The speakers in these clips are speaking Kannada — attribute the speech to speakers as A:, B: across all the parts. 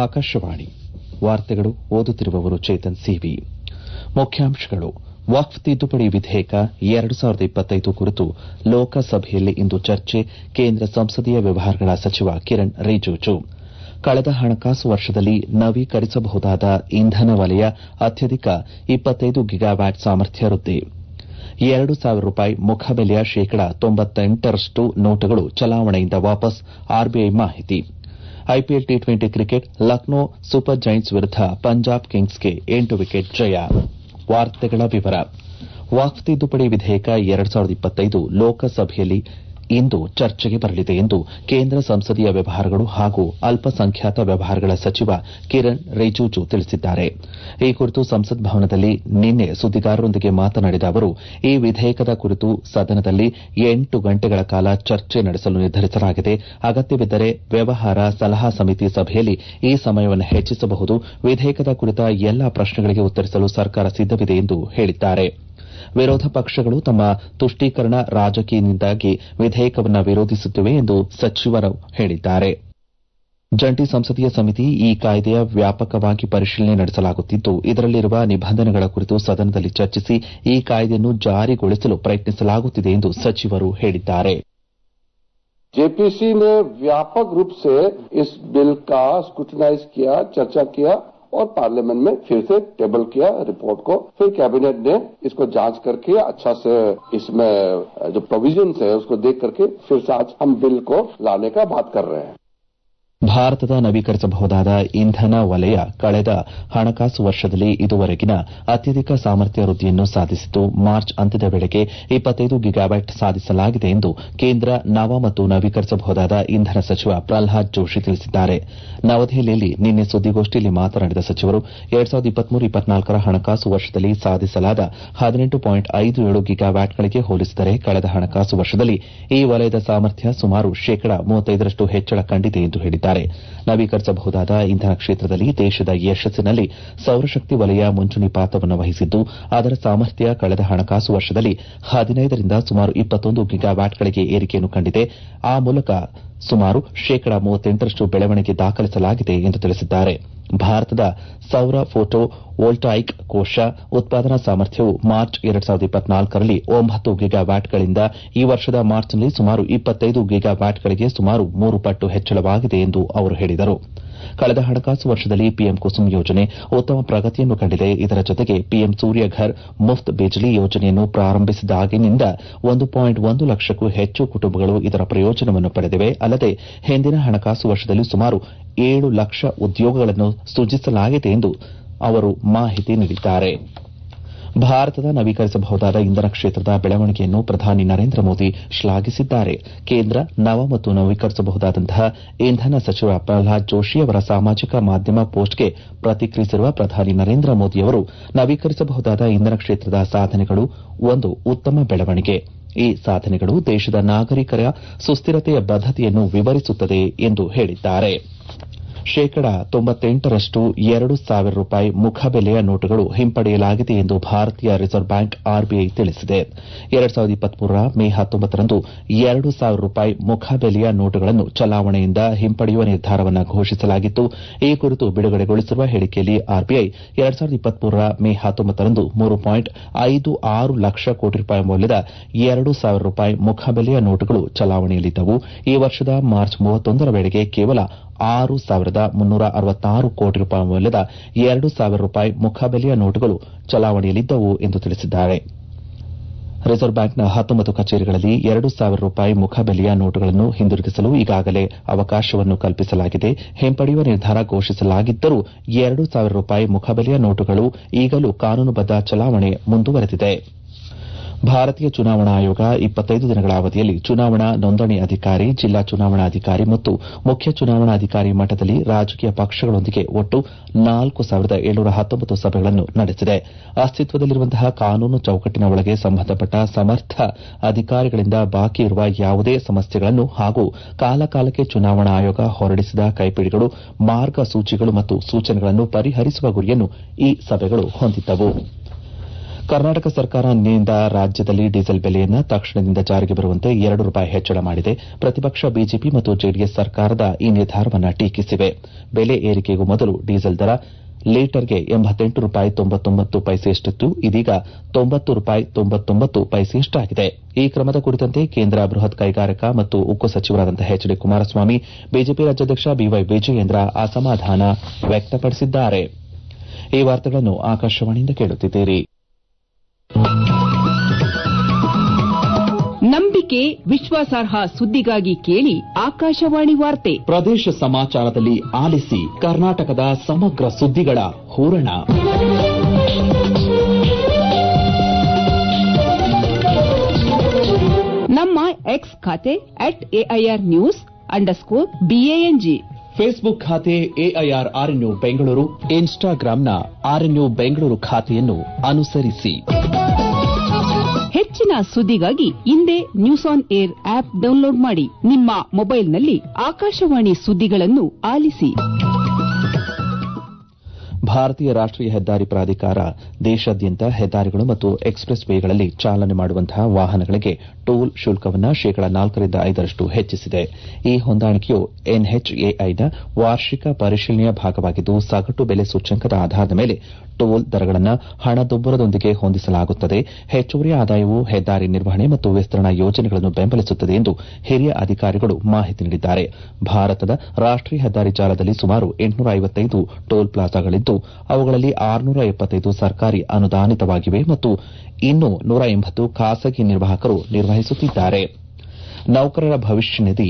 A: ಆಕಾಶವಾಣಿ ವಾರ್ತೆಗಳು ಓದುತ್ತಿರುವವರು ಚೇತನ್ ಸಿವಿ ಮುಖ್ಯಾಂಶಗಳು ವಕ್ಫ್ ತಿದ್ದುಪಡಿ ವಿಧೇಯಕ ಎರಡು ಸಾವಿರದ ಇಪ್ಪತ್ತೈದು ಕುರಿತು ಲೋಕಸಭೆಯಲ್ಲಿ ಇಂದು ಚರ್ಚೆ ಕೇಂದ್ರ ಸಂಸದೀಯ ವ್ಯವಹಾರಗಳ ಸಚಿವ ಕಿರಣ್ ರಿಜಿಜು ಕಳೆದ ಹಣಕಾಸು ವರ್ಷದಲ್ಲಿ ನವೀಕರಿಸಬಹುದಾದ ಇಂಧನ ವಲಯ ಅತ್ಯಧಿಕ ಇಪ್ಪತ್ತೈದು ಗಿಗಾವ್ಯಾಟ್ ಸಾಮರ್ಥ್ಯ ವೃದ್ದಿ ಎರಡು ಸಾವಿರ ರೂಪಾಯಿ ಮುಖಬೆಲೆಯ ಶೇಕಡ ತೊಂಬತ್ತೆಂಟರಷ್ಟು ನೋಟುಗಳು ಚಲಾವಣೆಯಿಂದ ವಾಪಸ್ ಆರ್ಬಿಐ ಮಾಹಿತಿ IPL T twenty cricket Lucknow super giants ವಿರುದ್ದ ಪಂಜಾಬ್ ಕಿಂಗ್ಸ್ಗೆ ಎಂಟು ವಿಕೆಟ್ ಜಯ ವಕ್ಫ್ ತಿದ್ದುಪಡಿ ವಿಧೇಯಕ ಎರಡು ಸಾವಿರದ ಇಪ್ಪತ್ತೈದು ಲೋಕಸಭೆಯಲ್ಲಿ ಇಂದು ಚರ್ಚೆಗೆ ಬರಲಿದೆ ಎಂದು ಕೇಂದ್ರ ಸಂಸದೀಯ ವ್ಯವಹಾರಗಳು ಹಾಗೂ ಅಲ್ಪಸಂಖ್ಯಾತ ವ್ಯವಹಾರಗಳ ಸಚಿವ ಕಿರಣ್ ರಿಜಿಜು ತಿಳಿಸಿದ್ದಾರೆ ಈ ಕುರಿತು ಸಂಸತ್ ಭವನದಲ್ಲಿ ನಿನ್ನೆ ಸುದ್ದಿಗಾರರೊಂದಿಗೆ ಮಾತನಾಡಿದ ಅವರು ಈ ವಿಧೇಯಕದ ಕುರಿತು ಸದನದಲ್ಲಿ ಎಂಟು ಗಂಟೆಗಳ ಕಾಲ ಚರ್ಚೆ ನಡೆಸಲು ನಿರ್ಧರಿಸಲಾಗಿದೆ ಅಗತ್ಯಬಿದ್ದರೆ ವ್ಯವಹಾರ ಸಲಹಾ ಸಮಿತಿ ಸಭೆಯಲ್ಲಿ ಈ ಸಮಯವನ್ನು ಹೆಚ್ಚಿಸಬಹುದು ವಿಧೇಯಕದ ಕುರಿತ ಎಲ್ಲಾ ಪ್ರಶ್ನೆಗಳಿಗೆ ಉತ್ತರಿಸಲು ಸರ್ಕಾರ ಸಿದ್ದವಿದೆ ಎಂದು ಹೇಳಿದ್ದಾರೆ ವಿರೋಧ ಪಕ್ಷಗಳು ತಮ್ಮ ತುಷ್ಟೀಕರಣ ರಾಜಕೀಯದಿಂದಾಗಿ ವಿಧೇಯಕವನ್ನು ವಿರೋಧಿಸುತ್ತಿವೆ ಎಂದು ಸಚಿವರು ಹೇಳಿದ್ದಾರೆ ಜಂಟಿ ಸಂಸದೀಯ ಸಮಿತಿ ಈ ಕಾಯ್ದೆಯ ವ್ಯಾಪಕವಾಗಿ ಪರಿಶೀಲನೆ ನಡೆಸಲಾಗುತ್ತಿದ್ದು ಇದರಲ್ಲಿರುವ ನಿಬಂಧನೆಗಳ ಕುರಿತು ಸದನದಲ್ಲಿ ಚರ್ಚಿಸಿ ಈ ಕಾಯ್ದೆಯನ್ನು ಜಾರಿಗೊಳಿಸಲು ಪ್ರಯತ್ನಿಸಲಾಗುತ್ತಿದೆ ಎಂದು ಸಚಿವರು ಹೇಳಿದ್ದಾರೆ
B: जेपीसी ने व्यापक रूप से इस बिल का स्क्रूटनाइज किया चर्चा किया और पार्लियामेंट में फिर से टेबल किया रिपोर्ट को फिर कैबिनेट ने इसको जांच करके अच्छा से इसमें जो प्रोविजन है उसको देख करके फिर से आज हम बिल को लाने का बात कर रहे हैं
A: ಭಾರತದ ನವೀಕರಿಸಬಹುದಾದ ಇಂಧನ ವಲಯ ಕಳೆದ ಹಣಕಾಸು ವರ್ಷದಲ್ಲಿ ಇದುವರೆಗಿನ ಅತ್ಯಧಿಕ ಸಾಮರ್ಥ್ಯ ವೃದ್ದಿಯನ್ನು ಸಾಧಿಸಿದ್ದು ಮಾರ್ಚ್ ಅಂತ್ಯದ ವೇಳೆಗೆ ಇಪ್ಪತ್ತೈದು ಗಿಗಾವ್ಯಾಟ್ ಸಾಧಿಸಲಾಗಿದೆ ಎಂದು ಕೇಂದ್ರ ನವ ಮತ್ತು ನವೀಕರಿಸಬಹುದಾದ ಇಂಧನ ಸಚಿವ ಪ್ರಲ್ಹಾದ್ ಜೋಶಿ ತಿಳಿಸಿದ್ದಾರೆ ನವದೆಹಲಿಯಲ್ಲಿ ನಿನ್ನೆ ಸುದ್ದಿಗೋಷ್ಠಿಯಲ್ಲಿ ಮಾತನಾಡಿದ ಸಚಿವರು ಎರಡು ಸಾವಿರದ ಇಪ್ಪತ್ಮೂರು ಇಪ್ಪತ್ನಾಲ್ಕರ ಹಣಕಾಸು ವರ್ಷದಲ್ಲಿ ಸಾಧಿಸಲಾದ ಹದಿನೆಂಟು ಪಾಯಿಂಟ್ ಐದು ಏಳು ಗಿಗಾವ್ಯಾಟ್ಗಳಿಗೆ ಹೋಲಿಸಿದರೆ ಕಳೆದ ಹಣಕಾಸು ವರ್ಷದಲ್ಲಿ ಈ ವಲಯದ ಸಾಮರ್ಥ್ಯ ಸುಮಾರು ಶೇಕಡ ಮೂವತ್ತೈದರಷ್ಟು ಹೆಚ್ಚಳ ಕಂಡಿದೆ ಎಂದು ಹೇಳಿದ್ದಾರೆ ನವೀಕರಿಸಬಹುದಾದ ಇಂಧನ ಕ್ಷೇತ್ರದಲ್ಲಿ ದೇಶದ ಯಶಸ್ಸಿನಲ್ಲಿ ಸೌರಶಕ್ತಿ ವಲಯ ಮುಂಚೂಣಿ ಪಾತ್ರವನ್ನು ವಹಿಸಿದ್ದು ಅದರ ಸಾಮರ್ಥ್ಯ ಕಳೆದ ಹಣಕಾಸು ವರ್ಷದಲ್ಲಿ ಹದಿನೈದರಿಂದ ಸುಮಾರು ಇಪ್ಪತ್ತೊಂದು ಗಿಗಾವ್ಯಾಟ್ಗಳಿಗೆ ಏರಿಕೆಯನ್ನು ಕಂಡಿದೆ ಆ ಮೂಲಕ ಸುಮಾರು ಶೇಕಡ ಮೂವತ್ತೆಂಟರಷ್ಟು ಬೆಳವಣಿಗೆ ದಾಖಲಿಸಲಾಗಿದೆ ಎಂದು ತಿಳಿಸಿದ್ದಾರೆ ಭಾರತದ ಸೌರ ಫೋಟೋ ವೋಲ್ಟಾಯಿಕ್ ಕೋಶ ಉತ್ಪಾದನಾ ಸಾಮರ್ಥ್ಯವು ಮಾರ್ಚ್ ಎರಡು ಸಾವಿರದ ಇಪ್ಪತ್ನಾಲ್ಕರಲ್ಲಿ ಒಂಬತ್ತು ಗಿಗಾವ್ಯಾಟ್ಗಳಿಂದ ಈ ವರ್ಷದ ಮಾರ್ಚ್ನಲ್ಲಿ ಸುಮಾರು ಇಪ್ಪತ್ತೈದು ಗಿಗಾವ್ಯಾಟ್ಗಳಿಗೆ ಸುಮಾರು ಮೂರು ಪಟ್ಟು ಹೆಚ್ಚಳವಾಗಿದೆ ಎಂದು ಅವರು ಹೇಳಿದರು ಕಳೆದ ಹಣಕಾಸು ವರ್ಷದಲ್ಲಿ ಪಿಎಂ ಕುಸುಮ್ ಯೋಜನೆ ಉತ್ತಮ ಪ್ರಗತಿಯನ್ನು ಕಂಡಿದೆ ಇದರ ಜೊತೆಗೆ ಪಿಎಂ ಸೂರ್ಯಘರ್ ಮುಫ್ತ್ ಬಿಜ್ಲಿ ಯೋಜನೆಯನ್ನು ಪ್ರಾರಂಭಿಸಿದಾಗಿನಿಂದ ಒಂದು ಪಾಯಿಂಟ್ ಒಂದು ಲಕ್ಷಕ್ಕೂ ಹೆಚ್ಚು ಕುಟುಂಬಗಳು ಇದರ ಪ್ರಯೋಜನವನ್ನು ಪಡೆದಿವೆ ಅಲ್ಲದೆ ಹಿಂದಿನ ಹಣಕಾಸು ವರ್ಷದಲ್ಲಿ ಸುಮಾರು ಏಳು ಲಕ್ಷ ಉದ್ಯೋಗಗಳನ್ನು ಸೃಜಿಸಲಾಗಿದೆ ಎಂದು ಅವರು ಮಾಹಿತಿ ನೀಡಿದ್ದಾರೆ ಭಾರತದ ನವೀಕರಿಸಬಹುದಾದ ಇಂಧನ ಕ್ಷೇತ್ರದ ಬೆಳವಣಿಗೆಯನ್ನು ಪ್ರಧಾನಿ ನರೇಂದ್ರ ಮೋದಿ ಶ್ಲಾಘಿಸಿದ್ದಾರೆ ಕೇಂದ್ರ ನವ ಮತ್ತು ನವೀಕರಿಸಬಹುದಾದಂತಹ ಇಂಧನ ಸಚಿವ ಪ್ರಲ್ಹಾದ್ ಜೋಶಿ ಅವರ ಸಾಮಾಜಿಕ ಮಾಧ್ಯಮ ಪೋಸ್ಟ್ಗೆ ಪ್ರತಿಕ್ರಿಯಿಸಿರುವ ಪ್ರಧಾನಿ ನರೇಂದ್ರ ಮೋದಿಯವರು ನವೀಕರಿಸಬಹುದಾದ ಇಂಧನ ಕ್ಷೇತ್ರದ ಸಾಧನೆಗಳು ಒಂದು ಉತ್ತಮ ಬೆಳವಣಿಗೆ ಈ ಸಾಧನೆಗಳು ದೇಶದ ನಾಗರಿಕರ ಸುಸ್ಥಿರತೆಯ ಬದ್ದತೆಯನ್ನು ವಿವರಿಸುತ್ತದೆ ಎಂದು ಹೇಳಿದ್ದಾರೆ ಶೇಕಡ ತೊಂಬತ್ತೆಂಟರಷ್ಟು ಎರಡು ಸಾವಿರ ರೂಪಾಯಿ ಮುಖಬೆಲೆಯ ನೋಟುಗಳು ಹಿಂಪಡೆಯಲಾಗಿದೆ ಎಂದು ಭಾರತೀಯ ರಿಸರ್ವ್ ಬ್ಯಾಂಕ್ ಆರ್ಬಿಐ ತಿಳಿಸಿದೆ ಎರಡು ಸಾವಿರದ ಇಪ್ಪತ್ಮೂರರ ಮೇ ಹತ್ತೊಂಬತ್ತರಂದು ಎರಡು ಸಾವಿರ ರೂಪಾಯಿ ಮುಖಬೆಲೆಯ ನೋಟುಗಳನ್ನು ಚಲಾವಣೆಯಿಂದ ಹಿಂಪಡೆಯುವ ನಿರ್ಧಾರವನ್ನು ಘೋಷಿಸಲಾಗಿತ್ತು ಈ ಕುರಿತು ಬಿಡುಗಡೆಗೊಳಿಸಿರುವ ಹೇಳಿಕೆಯಲ್ಲಿ ಆರ್ಬಿಐ ಎರಡು ಸಾವಿರದ ಇಪ್ಪತ್ಮೂರರ ಮೇ ಹತ್ತೊಂಬತ್ತರಂದು ಮೂರು ಪಾಯಿಂಟ್ ಐದು ಆರು ಲಕ್ಷ ಕೋಟಿ ರೂಪಾಯಿ ಮೌಲ್ಯದ ಎರಡು ಸಾವಿರ ರೂಪಾಯಿ ಮುಖಬೆಲೆಯ ನೋಟುಗಳು ಚಲಾವಣೆಯಲ್ಲಿದ್ದವು ಈ ವರ್ಷದ ಮಾರ್ಚ್ ಮೂವತ್ತೊಂದರ ವೇಳೆಗೆ ಕೇವಲ ಆರು ಸಾವಿರದ ಮುನ್ನೂರ ಅರವತ್ತಾರು ಕೋಟಿ ರೂಪಾಯಿ ಮೌಲ್ಯದ ಎರಡು ಸಾವಿರ ರೂಪಾಯಿ ಮುಖಬೆಲೆಯ ನೋಟುಗಳು ಚಲಾವಣೆಯಲ್ಲಿದ್ದವು ಎಂದು ತಿಳಿಸಿದ್ದಾರೆ ರಿಸರ್ವ್ ಬ್ಯಾಂಕ್ನ ಹತ್ತೊಂಬತ್ತು ಕಚೇರಿಗಳಲ್ಲಿ ಎರಡು ಸಾವಿರ ರೂಪಾಯಿ ಮುಖಬೆಲೆಯ ನೋಟುಗಳನ್ನು ಹಿಂದಿರುಗಿಸಲು ಈಗಾಗಲೇ ಅವಕಾಶವನ್ನು ಕಲ್ಪಿಸಲಾಗಿದೆ ಹಿಂಪಡೆಯುವ ನಿರ್ಧಾರ ಘೋಷಿಸಲಾಗಿದ್ದರೂ ಎರಡು ಸಾವಿರ ರೂಪಾಯಿ ಮುಖಬೆಲೆಯ ನೋಟುಗಳು ಈಗಲೂ ಕಾನೂನುಬದ್ದ ಚಲಾವಣೆ ಮುಂದುವರೆದಿದೆ ಭಾರತೀಯ ಚುನಾವಣಾ ಆಯೋಗ ಇಪ್ಪತ್ತೈದು ದಿನಗಳ ಅವಧಿಯಲ್ಲಿ ಚುನಾವಣಾ ನೋಂದಣಿ ಅಧಿಕಾರಿ ಜಿಲ್ಲಾ ಚುನಾವಣಾಧಿಕಾರಿ ಮತ್ತು ಮುಖ್ಯ ಚುನಾವಣಾಧಿಕಾರಿ ಮಟ್ಟದಲ್ಲಿ ರಾಜಕೀಯ ಪಕ್ಷಗಳೊಂದಿಗೆ ಒಟ್ಟು ನಾಲ್ಕು ಸಾವಿರದ ಏಳ್ನೂರ ಹತ್ತೊಂಬತ್ತು ಸಭೆಗಳನ್ನು ನಡೆಸಿದೆ ಅಸ್ತಿತ್ವದಲ್ಲಿರುವಂತಹ ಕಾನೂನು ಚೌಕಟ್ಟಿನ ಒಳಗೆ ಸಂಬಂಧಪಟ್ಟ ಸಮರ್ಥ ಅಧಿಕಾರಿಗಳಿಂದ ಬಾಕಿ ಇರುವ ಯಾವುದೇ ಸಮಸ್ಯೆಗಳನ್ನು ಹಾಗೂ ಕಾಲಕಾಲಕ್ಕೆ ಚುನಾವಣಾ ಆಯೋಗ ಹೊರಡಿಸಿದ ಕೈಪಿಡಿಗಳು ಮಾರ್ಗಸೂಚಿಗಳು ಮತ್ತು ಸೂಚನೆಗಳನ್ನು ಪರಿಹರಿಸುವ ಗುರಿಯನ್ನು ಈ ಸಭೆಗಳು ಹೊಂದಿದ್ದವು ಕರ್ನಾಟಕ ಸರ್ಕಾರ ನಿನ್ನಿಂದ ರಾಜ್ಯದಲ್ಲಿ ಡೀಸೆಲ್ ಬೆಲೆಯನ್ನು ತಕ್ಷಣದಿಂದ ಜಾರಿಗೆ ಬರುವಂತೆ ಎರಡು ರೂಪಾಯಿ ಹೆಚ್ಚಳ ಮಾಡಿದೆ ಪ್ರತಿಪಕ್ಷ ಬಿಜೆಪಿ ಮತ್ತು ಜೆಡಿಎಸ್ ಸರ್ಕಾರದ ಈ ನಿರ್ಧಾರವನ್ನು ಟೀಕಿಸಿವೆ ಬೆಲೆ ಏರಿಕೆಗೂ ಮೊದಲು ಡೀಸೆಲ್ ದರ ಲೀಟರ್ಗೆ ಎಂಬತ್ತೆಂಟು ರೂಪಾಯಿ ತೊಂಬತ್ತೊಂಬತ್ತು ಪೈಸೆಯಷ್ಟಿತ್ತು ಇದೀಗ ತೊಂಬತ್ತು ರೂಪಾಯಿ ತೊಂಬತ್ತೊಂಬತ್ತು ಪೈಸೆಯಷ್ಟಾಗಿದೆ ಈ ಕ್ರಮದ ಕುರಿತಂತೆ ಕೇಂದ್ರ ಬೃಹತ್ ಕೈಗಾರಿಕಾ ಮತ್ತು ಉಕ್ಕು ಸಚಿವರಾದಂತಹ ಎಚ್ ಡಿ ಕುಮಾರಸ್ವಾಮಿ ಬಿಜೆಪಿ ರಾಜ್ಯಾಧ್ಯಕ್ಷ ಬಿವೈ ವಿಜಯೇಂದ್ರ ಅಸಮಾಧಾನ ವ್ಯಕ್ತಪಡಿಸಿದ್ದಾರೆ ಈ ವಾರ್ತೆಗಳನ್ನು ಆಕಾಶವಾಣಿಯಿಂದ ಕೇಳುತ್ತಿದ್ದೀರಿ
C: ನಂಬಿಕೆ ವಿಶ್ವಾಸಾರ್ಹ ಸುದ್ದಿಗಾಗಿ ಕೇಳಿ ಆಕಾಶವಾಣಿ ವಾರ್ತೆ
A: ಪ್ರದೇಶ ಸಮಾಚಾರದಲ್ಲಿ ಆಲಿಸಿ ಕರ್ನಾಟಕದ ಸಮಗ್ರ ಸುದ್ದಿಗಳ ಹೂರಣ
C: ನಮ್ಮ ಎಕ್ಸ್ ಖಾತೆ at AIR news underscore B A N G
A: Facebook ಖಾತೆ ಎಐಆರ್ ಆರ್ಎನ್ಯು ಬೆಂಗಳೂರು ಇನ್ಸ್ಟಾಗ್ರಾಂನ ಆರ್ಎನ್ಯು ಬೆಂಗಳೂರು ಖಾತೆಯನ್ನು ಅನುಸರಿಸಿ
C: ಹೆಚ್ಚಿನ ಸುದ್ದಿಗಾಗಿ ಹಿಂದೆ news on air app download ಮಾಡಿ ನಿಮ್ಮ ಮೊಬೈಲ್ನಲ್ಲಿ ಆಕಾಶವಾಣಿ ಸುದ್ದಿಗಳನ್ನು ಆಲಿಸಿ
A: ಭಾರತೀಯ ರಾಷ್ಟೀಯ ಹೆದ್ದಾರಿ ಪ್ರಾಧಿಕಾರ ದೇಶಾದ್ಯಂತ ಹೆದ್ದಾರಿಗಳು ಮತ್ತು ಎಕ್ಸ್ಪ್ರೆಸ್ ವೇಗಳಲ್ಲಿ ಚಾಲನೆ ಮಾಡುವಂತಹ ವಾಹನಗಳಿಗೆ ಟೋಲ್ ಶುಲ್ಕವನ್ನು ಶೇಕಡ ನಾಲ್ಕರಿಂದ ಐದರಷ್ಟು ಹೆಚ್ಚಿಸಿದೆ ಈ ಹೊಂದಾಣಿಕೆಯು ಎನ್ಎಚ್ಎಐನ ವಾರ್ಷಿಕ ಪರಿಶೀಲನೆಯ ಭಾಗವಾಗಿದ್ದು ಸಗಟು ಬೆಲೆ ಸೂಚ್ಯಂಕದ ಆಧಾರದ ಮೇಲೆ ಟೋಲ್ ದರಗಳನ್ನು ಹಣದುಬ್ಬರದೊಂದಿಗೆ ಹೊಂದಿಸಲಾಗುತ್ತದೆ ಹೆಚ್ಚುವರಿ ಆದಾಯವು ಹೆದ್ದಾರಿ ನಿರ್ವಹಣೆ ಮತ್ತು ವಿಸ್ತರಣಾ ಯೋಜನೆಗಳನ್ನು ಬೆಂಬಲಿಸುತ್ತದೆ ಎಂದು ಹಿರಿಯ ಅಧಿಕಾರಿಗಳು ಮಾಹಿತಿ ನೀಡಿದ್ದಾರೆ ಭಾರತದ ರಾಷ್ಟೀಯ ಹೆದ್ದಾರಿ ಜಾಲದಲ್ಲಿ ಸುಮಾರು ಎಂಟುನೂರ ಐವತ್ತೈದು ಟೋಲ್ ಪ್ಲಾಜಾಗಳಿದ್ದು ಅವುಗಳಲ್ಲಿ ಆರುನೂರ ಎಪ್ಪತ್ತೈದು ಸರ್ಕಾರಿ ಅನುದಾನಿತವಾಗಿವೆ ಮತ್ತು ಇನ್ನೂ ನೂರ ಎಂಬತ್ತು ಖಾಸಗಿ ನಿರ್ವಾಹಕರು ನಿರ್ವಹಿಸುತ್ತಿದ್ದಾರೆ ನೌಕರರ ಭವಿಷ್ಯ ನಿಧಿ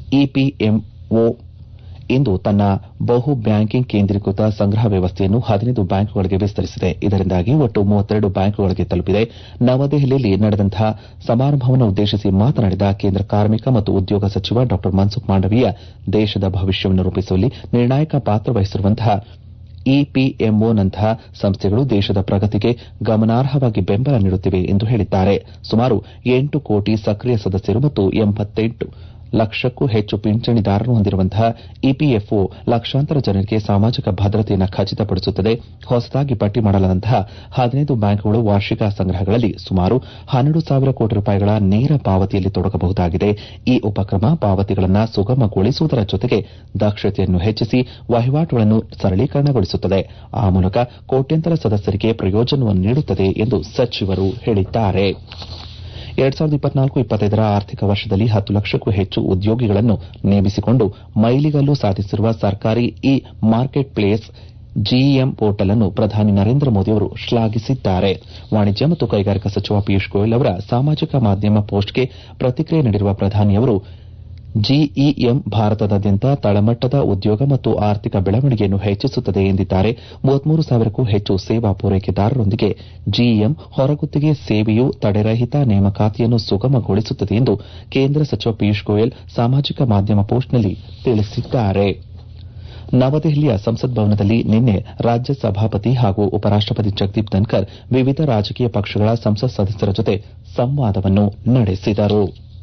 A: ಇಪಿಎಂಒ ಇಂದು ತನ್ನ ಬಹು ಬ್ಯಾಂಕಿಂಗ್ ಕೇಂದ್ರೀಕೃತ ಸಂಗ್ರಹ ವ್ಯವಸ್ಥೆಯನ್ನು ಹದಿನೈದು ಬ್ಯಾಂಕುಗಳಿಗೆ ವಿಸ್ತರಿಸಿದೆ ಇದರಿಂದಾಗಿ ಒಟ್ಟು ಮೂವತ್ತೆರಡು ಬ್ಯಾಂಕುಗಳಿಗೆ ತಲುಪಿದೆ ನವದೆಹಲಿಯಲ್ಲಿ ನಡೆದಂತಹ ಸಮಾರಂಭವನ್ನು ಉದ್ದೇಶಿಸಿ ಮಾತನಾಡಿದ ಕೇಂದ್ರ ಕಾರ್ಮಿಕ ಮತ್ತು ಉದ್ಯೋಗ ಸಚಿವ ಡಾ ಮನ್ಸುಖ್ ಮಾಂಡವೀಯ ದೇಶದ ಭವಿಷ್ಯವನ್ನು ರೂಪಿಸುವಲ್ಲಿ ನಿರ್ಣಾಯಕ ಪಾತ್ರ ವಹಿಸಿರುವಂತಹ ಇಪಿಎಂಒನಂತಹ ಸಂಸ್ಥೆಗಳು ದೇಶದ ಪ್ರಗತಿಗೆ ಗಮನಾರ್ಹವಾಗಿ ಬೆಂಬಲ ನೀಡುತ್ತಿವೆ ಎಂದು ಹೇಳಿದ್ದಾರೆ ಸುಮಾರು ಎಂಟು ಕೋಟಿ ಸಕ್ರಿಯ ಸದಸ್ಯರು ಮತ್ತು ಎಂಬತ್ತೆಂಟು ಲಕ್ಷಕ್ಕೂ ಹೆಚ್ಚು ಪಿಂಚಣಿದಾರರು ಹೊಂದಿರುವಂತಹ ಇಪಿಎಫ್ಒ ಲಕ್ಷಾಂತರ ಜನರಿಗೆ ಸಾಮಾಜಿಕ ಭದ್ರತೆಯನ್ನು ಖಚಿತಪಡಿಸುತ್ತದೆ ಹೊಸದಾಗಿ ಪಟ್ಟಿ ಮಾಡಲಾದಂತಹ ಹದಿನೈದು ಬ್ಯಾಂಕುಗಳು ವಾರ್ಷಿಕ ಸಂಗ್ರಹಗಳಲ್ಲಿ ಸುಮಾರು ಹನ್ನೆರಡು ಸಾವಿರ ಕೋಟಿ ರೂಪಾಯಿಗಳ ನೇರ ಪಾವತಿಯಲ್ಲಿ ತೊಡಗಬಹುದಾಗಿದೆ ಈ ಉಪಕ್ರಮ ಪಾವತಿಗಳನ್ನು ಸುಗಮಗೊಳಿಸುವುದರ ಜೊತೆಗೆ ದಕ್ಷತೆಯನ್ನು ಹೆಚ್ಚಿಸಿ ವಹಿವಾಟುಗಳನ್ನು ಸರಳೀಕರಣಗೊಳಿಸುತ್ತದೆ ಆ ಮೂಲಕ ಕೋಟ್ಯಂತರ ಸದಸ್ಯರಿಗೆ ಪ್ರಯೋಜನವನ್ನು ನೀಡುತ್ತದೆ ಎಂದು ಸಚಿವರು ಹೇಳಿದ್ದಾರೆ ಎರಡ್ ಸಾವಿರದ ಇಪ್ಪತ್ನಾಲ್ಕು ಇಪ್ಪತ್ತೈದರ ಆರ್ಥಿಕ ವರ್ಷದಲ್ಲಿ ಹತ್ತು ಲಕ್ಷಕ್ಕೂ ಹೆಚ್ಚು ಉದ್ಯೋಗಿಗಳನ್ನು ನೇಮಿಸಿಕೊಂಡು ಮೈಲಿಗಲ್ಲು ಸಾಧಿಸಿರುವ ಸರ್ಕಾರಿ e marketplace GEM portal ಅನ್ನು ಪ್ರಧಾನಿ ನರೇಂದ್ರ ಮೋದಿ ಅವರು ಶ್ಲಾಘಿಸಿದ್ದಾರೆ ವಾಣಿಜ್ಯ ಮತ್ತು ಕೈಗಾರಿಕಾ ಸಚಿವ ಪಿಯೂಷ್ ಗೋಯಲ್ ಅವರ ಸಾಮಾಜಿಕ ಮಾಧ್ಯಮ ಪೋಸ್ಟ್ಗೆ ಪ್ರತಿಕ್ರಿಯೆ ನೀಡಿರುವ ಪ್ರಧಾನಿ ಅವರು ಜಿಇಎಂ ಭಾರತದಾದ್ಯಂತ ತಳಮಟ್ಟದ ಉದ್ಯೋಗ ಮತ್ತು ಆರ್ಥಿಕ ಬೆಳವಣಿಗೆಯನ್ನು ಹೆಚ್ಚಿಸುತ್ತದೆ ಎಂದಿದ್ದಾರೆ ಮೂವತ್ಮೂರು ಸಾವಿರಕ್ಕೂ ಹೆಚ್ಚು ಸೇವಾ ಪೂರೈಕೆದಾರರೊಂದಿಗೆ ಜಿಇಎಂ ಹೊರಗುತ್ತಿಗೆ ಸೇವೆಯು ತಡೆರಹಿತ ನೇಮಕಾತಿಯನ್ನು ಸುಗಮಗೊಳಿಸುತ್ತದೆ ಎಂದು ಕೇಂದ್ರ ಸಚಿವ ಪಿಯೂಷ್ ಗೋಯಲ್ ಸಾಮಾಜಿಕ ಮಾಧ್ಯಮ ಪೋಸ್ಟ್ನಲ್ಲಿ ತಿಳಿಸಿದ್ದಾರೆ ನವದೆಹಲಿಯ ಸಂಸತ್ ಭವನದಲ್ಲಿ ನಿನ್ನೆ ರಾಜ್ಯ ಸಭಾಪತಿ ಹಾಗೂ ಉಪರಾಷ್ಟಪತಿ ಜಗದೀಪ್ ಧನ್ಕರ್ ವಿವಿಧ ರಾಜಕೀಯ ಪಕ್ಷಗಳ ಸಂಸತ್ ಸದಸ್ಯರ ಜೊತೆ ಸಂವಾದವನ್ನು ನಡೆಸಿದರು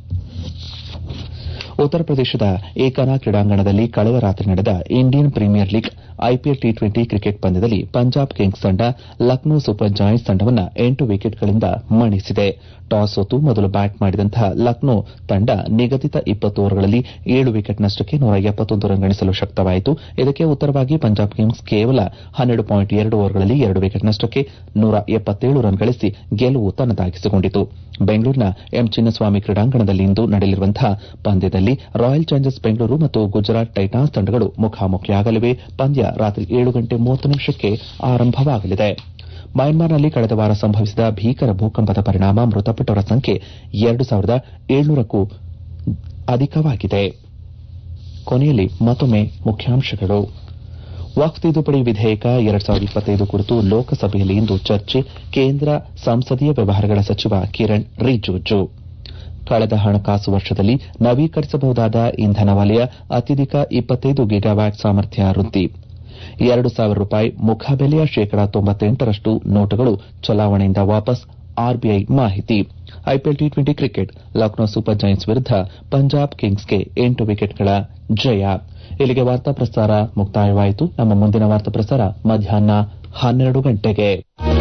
A: ಉತ್ತರ ಪ್ರದೇಶದ ಏಕನಾ ಕ್ರೀಡಾಂಗಣದಲ್ಲಿ ಕಳೆದ ರಾತ್ರಿ ನಡೆದ Indian premier league IPL T twenty cricket ಪಂದ್ಯದಲ್ಲಿ ಪಂಜಾಬ್ ಕಿಂಗ್ಸ್ ತಂಡ ಲಕ್ನೋ ಸೂಪರ್ ಜಾಯಿಂಟ್ಸ್ ತಂಡವನ್ನು ಎಂಟು ವಿಕೆಟ್ಗಳಿಂದ ಮಣಿಸಿದೆ ಟಾಸ್ ಸೋತು ಮೊದಲು ಬ್ಯಾಟ್ ಮಾಡಿದಂತಹ ಲಕ್ನೋ ತಂಡ ನಿಗದಿತ ಇಪ್ಪತ್ತು ಓವರ್ಗಳಲ್ಲಿ ಏಳು ವಿಕೆಟ್ ನಷ್ಟಕ್ಕೆ ನೂರ ಎಪ್ಪತ್ತೊಂದು ರನ್ ಗಳಿಸಲು ಶಕ್ತವಾಯಿತು ಇದಕ್ಕೆ ಉತ್ತರವಾಗಿ ಪಂಜಾಬ್ ಕಿಂಗ್ಸ್ ಕೇವಲ ಹನ್ನೆರಡು ಪಾಯಿಂಟ್ ಎರಡು ಓವರ್ಗಳಲ್ಲಿ ಎರಡು ವಿಕೆಟ್ ನಷ್ಟಕ್ಕೆ ನೂರ ಎಪ್ಪತ್ತೇಳು ರನ್ ಗಳಿಸಿ ಗೆಲುವು ತನ್ನದಾಗಿಸಿಕೊಂಡಿತು ಬೆಂಗಳೂರಿನ ಎಂ ಚಿನ್ನಸ್ವಾಮಿ ಕ್ರೀಡಾಂಗಣದಲ್ಲಿಂದು ನಡೆಯಲಿರುವಂತಹ ಪಂದ್ಯದಲ್ಲಿ ರಾಯಲ್ ಚಾಲೆಂಜರ್ಸ್ ಬೆಂಗಳೂರು ಮತ್ತು ಗುಜರಾತ್ ಟೈಟಾನ್ಸ್ ತಂಡಗಳು ಮುಖಾಮುಖಿಯಾಗಲಿವೆ ಪಂದ್ಯ ರಾತ್ರಿ ಏಳು ಗಂಟೆ ಮೂವತ್ತು ನಿಮಿಷಕ್ಕೆ ಆರಂಭವಾಗಲಿದೆ ಮಯನ್ಮಾರ್ನಲ್ಲಿ ಕಳೆದ ವಾರ ಸಂಭವಿಸಿದ ಭೀಕರ ಭೂಕಂಪದ ಪರಿಣಾಮ ಮೃತಪಟ್ಟವರ ಸಂಖ್ಯೆ ಎರಡು ಸಾವಿರದ ಏಳ್ನೂರಕ್ಕೂ ಅಧಿಕವಾಗಿದೆ ಕೊನೆಯಲ್ಲಿ ಮತ್ತೊಮ್ಮೆ ಮುಖ್ಯಾಂಶಗಳು ವಕ್ಫ್ ತಿದ್ದುಪಡಿ ವಿಧೇಯಕ ಎರಡ್ ಸಾವಿರದ ಇಪ್ಪತ್ತೈದು ಕುರಿತು ಲೋಕಸಭೆಯಲ್ಲಿ ಇಂದು ಚರ್ಚೆ ಕೇಂದ್ರ ಸಂಸದೀಯ ವ್ಯವಹಾರಗಳ ಸಚಿವ ಕಿರಣ್ ರಿಜಿಜು ಕಳೆದ ಹಣಕಾಸು ವರ್ಷದಲ್ಲಿ ನವೀಕರಿಸಬಹುದಾದ ಇಂಧನ ವಲಯ ಅತ್ಯಧಿಕ ಇಪ್ಪತ್ತೈದು ಗಿಗಾವ್ಯಾಟ್ ಸಾಮರ್ಥ್ಯ ವೃದ್ಧಿ ಎರಡು ಸಾವಿರ ರೂಪಾಯಿ ಮುಖಬೆಲೆಯ ಶೇಕಡಾ ತೊಂಬತ್ತೆಂಟರಷ್ಟು ನೋಟುಗಳು ಚಲಾವಣೆಯಿಂದ ವಾಪಸ್ ಆರ್ಬಿಐ ಮಾಹಿತಿ IPL T twenty cricket Lucknow super giants ವಿರುದ್ಧ ಪಂಜಾಬ್ ಕಿಂಗ್ಸ್ಗೆ ಎಂಟು ವಿಕೆಟ್ಗಳ ಜಯ ಇಲ್ಲಿಗೆ ವಾರ್ತಾ ಪ್ರಸಾರ ಮುಕ್ತಾಯವಾಯಿತು ನಮ್ಮ ಮುಂದಿನ ವಾರ್ತಾ ಪ್ರಸಾರ ಮಧ್ಯಾಹ್ನ ಹನ್ನೆರಡು ಗಂಟೆಗೆ